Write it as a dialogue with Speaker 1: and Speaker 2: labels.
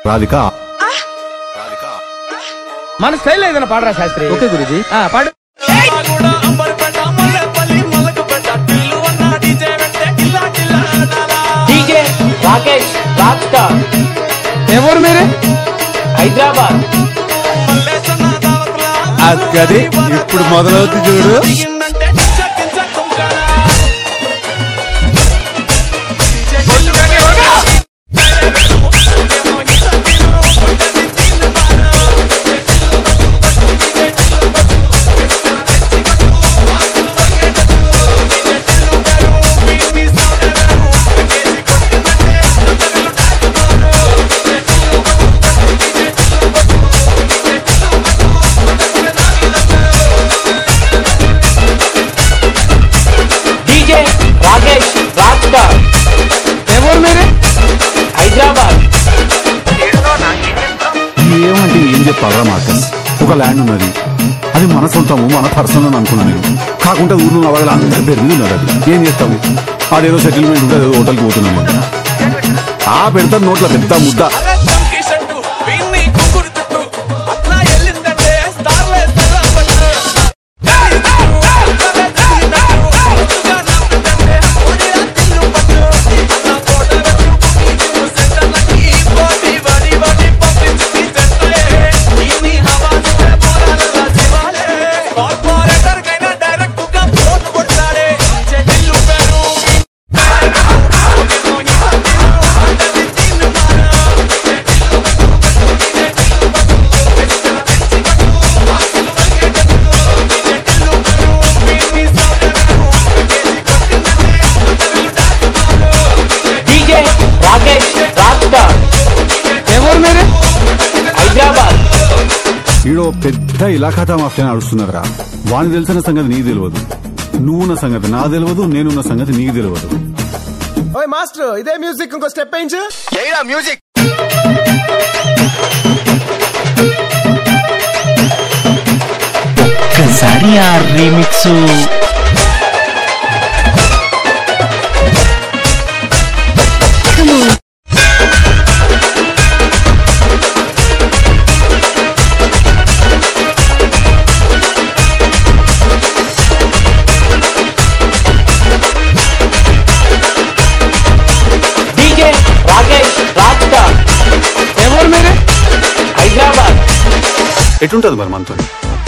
Speaker 1: రాధిక
Speaker 2: మన స్టైల్ ఏదైనా పాడరా శాస్త్రి
Speaker 3: ఓకే గురుజీ
Speaker 2: ఆ, పాడు
Speaker 4: డీజే రాకేష్ రాక్ స్టార్
Speaker 2: ఎవరు మీరు
Speaker 4: హైదరాబాద్
Speaker 1: అది ఇప్పుడు మొదలవుతుంది చూడు
Speaker 4: డీజే రాకేష్ రాక్ స్టార్
Speaker 2: ఎవరు మీరు
Speaker 4: హైదరాబాద్
Speaker 1: ఏమంటే ఏం చెప్పాలరా మార్కస్ ఒక ల్యాండ్ ఉన్నది అది మన సొంతము మన పర్సనల్ అని అనుకున్నా నేను కాకుండా ఊర్లో ఉన్న వాళ్ళు అందరి పేరు మీద ఉన్నది అది ఏం చేస్తాము అదేదో సెటిల్మెంట్ ఉంటే అదేదో హోటల్కి పోతున్నాము ఆ పెడతారు నోట్ల పెద్ద ముద్ద
Speaker 4: డీజే రాకేష్ రాక్ స్టార్
Speaker 2: ఎవరు మీరు
Speaker 4: హైదరాబాద్
Speaker 1: ఈడో పెద్ద ఇలాఖాతా మాఫియా నడుస్తున్నదిరా వాని తెలిసిన సంగతి నీకు తెలియదు నువ్వున్న సంగతి నా తెలియదు నేనున్న సంగతి నీకు తెలియదు
Speaker 3: ఓయ్ మాస్టర్ ఇదే మ్యూజిక్ ఇంకో స్టెప్ వేయించు
Speaker 5: ఒక్కసారి ఆ remix
Speaker 4: DJ Rakesh rock star
Speaker 2: ఎవరు మీరు
Speaker 4: హైదరాబాద్
Speaker 1: ఎటుంటది మరి మనతో